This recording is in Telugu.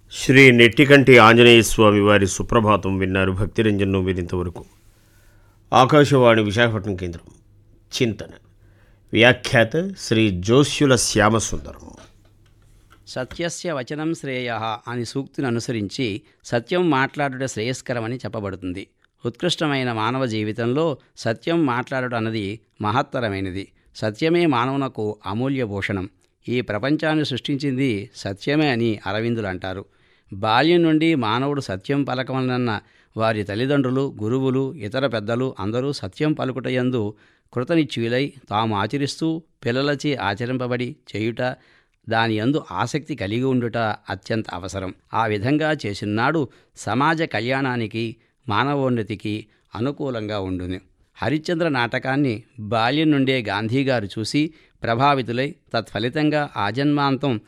శ్రీ నెట్టికంటి ఆంజనేయ స్వామి వారి సుప్రభాతం విన్నారు భక్తిరంజన్ను వినింతవరకు ఆకాశవాణి విశాఖపట్నం కేంద్రం చింతన వ్యాఖ్యాత శ్రీ జోస్యుల శ్యామసుందరం సత్యస్య వచనం శ్రేయ అని సూక్తిని అనుసరించి సత్యం మాట్లాడుట శ్రేయస్కరమని చెప్పబడుతుంది ఉత్కృష్టమైన మానవ జీవితంలో సత్యం మాట్లాడుట అన్నది మహత్తరమైనది సత్యమే మానవునకు అమూల్య భూషణం ఈ ప్రపంచాన్ని సృష్టించింది సత్యమే అని అరవిందులు అంటారు బాల్యం నుండి మానవుడు సత్యం పలకమనన్న వారి తల్లిదండ్రులు గురువులు ఇతర పెద్దలు అందరూ సత్యం పలుకుటయందు కృతనిశ్చయులై తాము ఆచరిస్తూ పిల్లలచే ఆచరింపబడి చేయుట దాని యందు ఆసక్తి కలిగి ఉండుట అత్యంత అవసరం ఆ విధంగా చేసినాడు సమాజ కళ్యాణానికి మానవోన్నతికి అనుకూలంగా ఉండును హరిశ్చంద్ర నాటకాన్ని బాల్యం నుండే గాంధీగారు చూసి ప్రభావితులై తత్ఫలితంగా ఆజన్మాంతం